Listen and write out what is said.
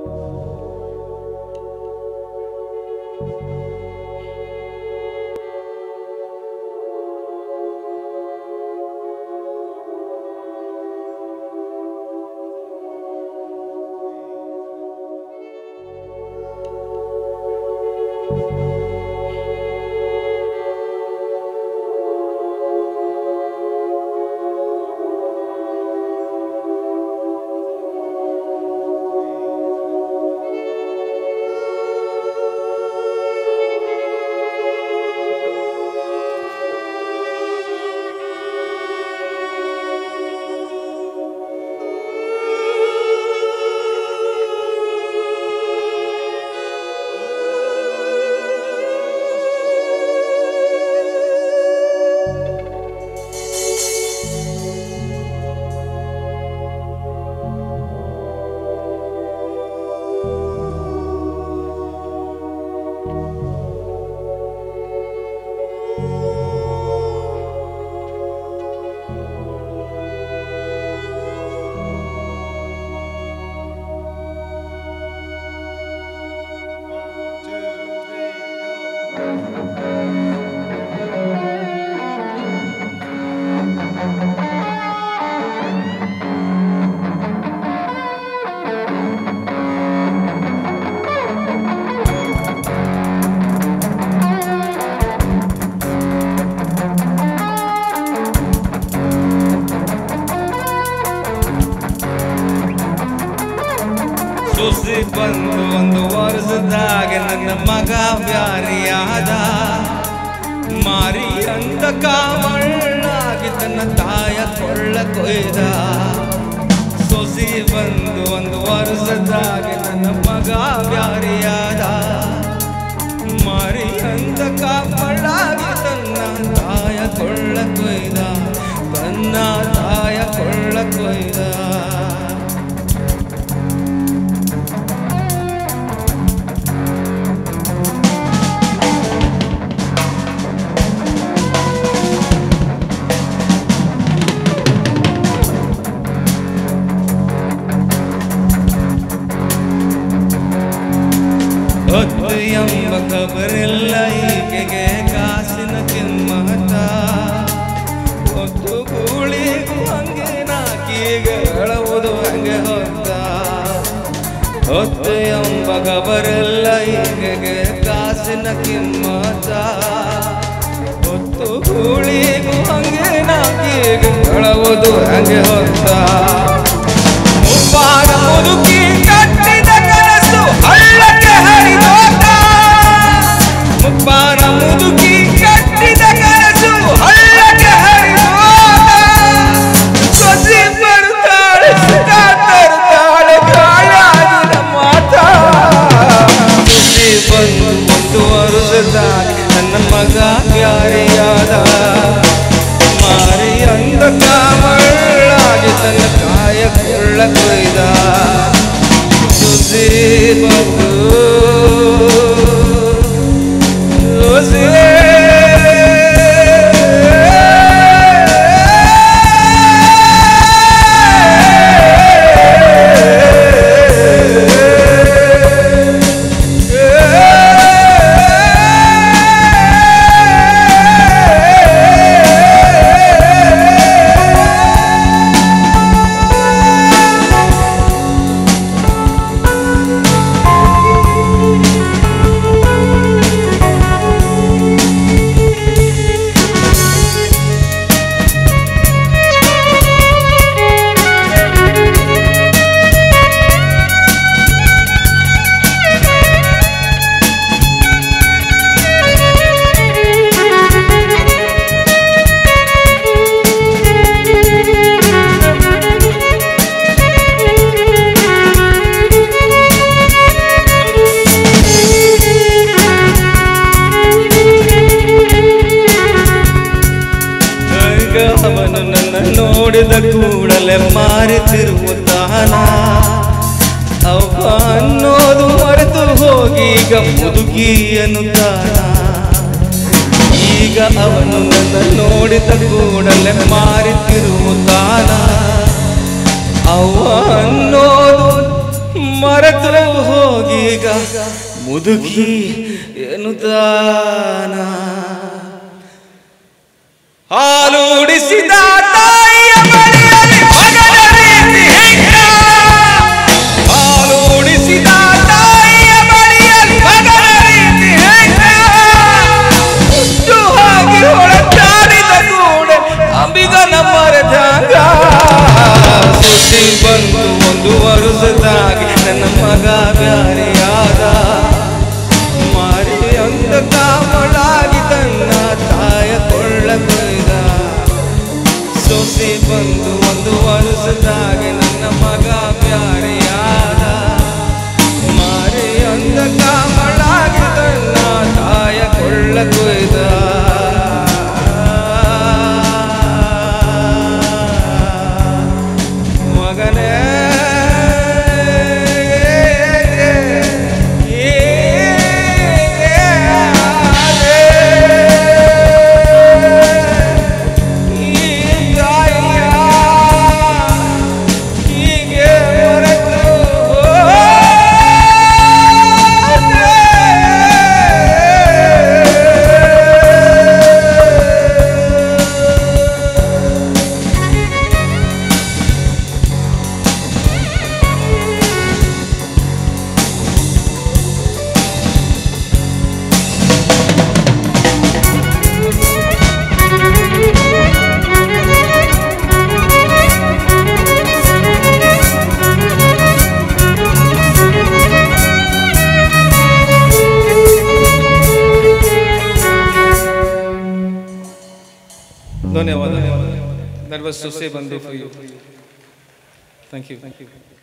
ಸುಸಿ ಬಂದು ಒಂದು ವರ್ಷದಾಗ ನನ್ನ ಮಗ ಬ್ಯಾರಿಯಾದ ಮಾರಿ ಅಂತ ಕಾಮಳ್ಳಾಗಿ ತನ್ನ ತಾಯ ಕೊಳ್ಳ ಕೊಯ್ದ ಸೊಸಿ ಬಂದು ಒಂದು ವರ್ಷದಾಗ ನನ್ನ ಮಗ ಬ್ಯಾರಿಯಾದ ಮಾರಿ ಅಂತ ಕಾಮಳ್ಳಾಗಿ ತನ್ನ ತಾಯ ಕೊಳ್ಳ ಕೊಯ್ದ ತನ್ನ ತಾಯ ಕೊಳ್ಳ ಕೊಯ್ದ ಹೊತ್ತು ಎಂಬ ಖಬರಿಲ್ಲ ಈಕೆಗೆ ಕಾಸಿನ ಕಿಮ್ಮತ್ತ ಹೊತ್ತು ಕೂಳಿಗೂ ಹಂಗೆ ನಾಕೀಗ ಹೇಳುವುದು ಹಂಗೆ ಹೊತ್ತ ಹೊತ್ತು ಎಂಬ ಖಬರಿಲ್ಲ ಈಕೆಗೆ ಕಾಸಿನ ಕಿಮ್ಮತ್ತ ಹೊತ್ತು ಕೂಳಿಗೂ ಹಂಗೆ ನಾಕೀಗ ಹೇಳುವುದು ಹಂಗೆ ಹೊತ್ತ ಮುಪ್ಪಾದ ಮುದುಕಿ ಕಟ್ಟಿದ ಕನಸು ಹಳ್ಳಕ್ಕೆ ಹರಿದೋತ ಮುಪ್ಪಾದ ಮುದುಕಿ ಕಟ್ಟಿದ ಕನಸು ಹಳ್ಳಕ್ಕೆ ಹರಿದೋತ ಸೊಸಿ ಬರ್ತಾಳೆ ಸುಖ ತರ್ತಾಳೆ ಕಾಳಾಗಿನ ಮಾತ ಸೊಸಿ ಬಂದು ಒಂದು ವರ್ಷದಾಗ ನನ್ನ ಮಗ ಯಾರಿಯಾದ ಮಾರಿ ಅಂದ ಕಾಮಳ್ಳಾಗಿ ತನ್ನ ಕಾಯ ಕೊಳ್ಳ ಕೊಯ್ದ ಸುಸಿ ಬಂದು ಸುಸಿ ಆಗ ಅವನು ನನ್ನ ನೋಡಿದ ಕೂಡಲೇ ಮಾರಿತಿರುತ್ತಾನ ಅವ ಅನ್ನೋದು ಮರೆತು ಹೋಗಿ ಈಗ ಮುದುಕಿ ಅನ್ನುತ್ತಾನ ಈಗ ಅವನು ನನ್ನ ನೋಡಿದ ಕೂಡಲೇ ಮಾರಿತಿರುತ್ತಾನ ಅವ ಅನ್ನೋದು ಮರೆತು ಹೋಗೀಗ ಮುದುಕಿ ಎನ್ನುತ್ತಾನ ಹಾಲೂಡಿಸಿದ ತಾಯಿಯ ಮಡಿಯಲ್ಲಿ ಮಗನ ರೀತಿ ಹೆಂಗ? ಹಾಲೂಡಿಸಿದ ತಾಯಿಯ ಮಡಿಯಲ್ಲಿ ಮಗನ ರೀತಿ ಹೆಂಗ? ಹುಟ್ಟು ಹಾಗೆ ಹೊರಟಾಡಿದ ಕೂಡ ಅಂಬಿಗನ ಮರೆತಾಗ ಸುದ್ದಿ ಬಂದು ಒಂದು ವರ್ಷದಾಗಿ ನನ್ನ ಮಗ ಬ್ಯಾರಿಯಾದ ಮಾರಿ ಅಂದ ಕಾಮಳಾಗಿ ತನ್ನ ತಾಯ ಕೊಳ್ಳ ಕೊಯ್ದ ಸೊಸೆ ಬಂದು ಒಂದು ವರ್ಷದಾಗಿ ನನ್ನ ಮಗ ಬ್ಯಾರಿಯಾದ ಮಾರಿ ಅಂದ ಕಾಮಳಾಗಿ ತನ್ನ ತಾಯ ಕೊಳ್ಳ ಕೊಯ್ದ ಮಗನೇ ಧನ್ಯವಾದ ದಟ್ ವಾಸ್ ಸೊಸೆ ಬಂದು for you thank you thank you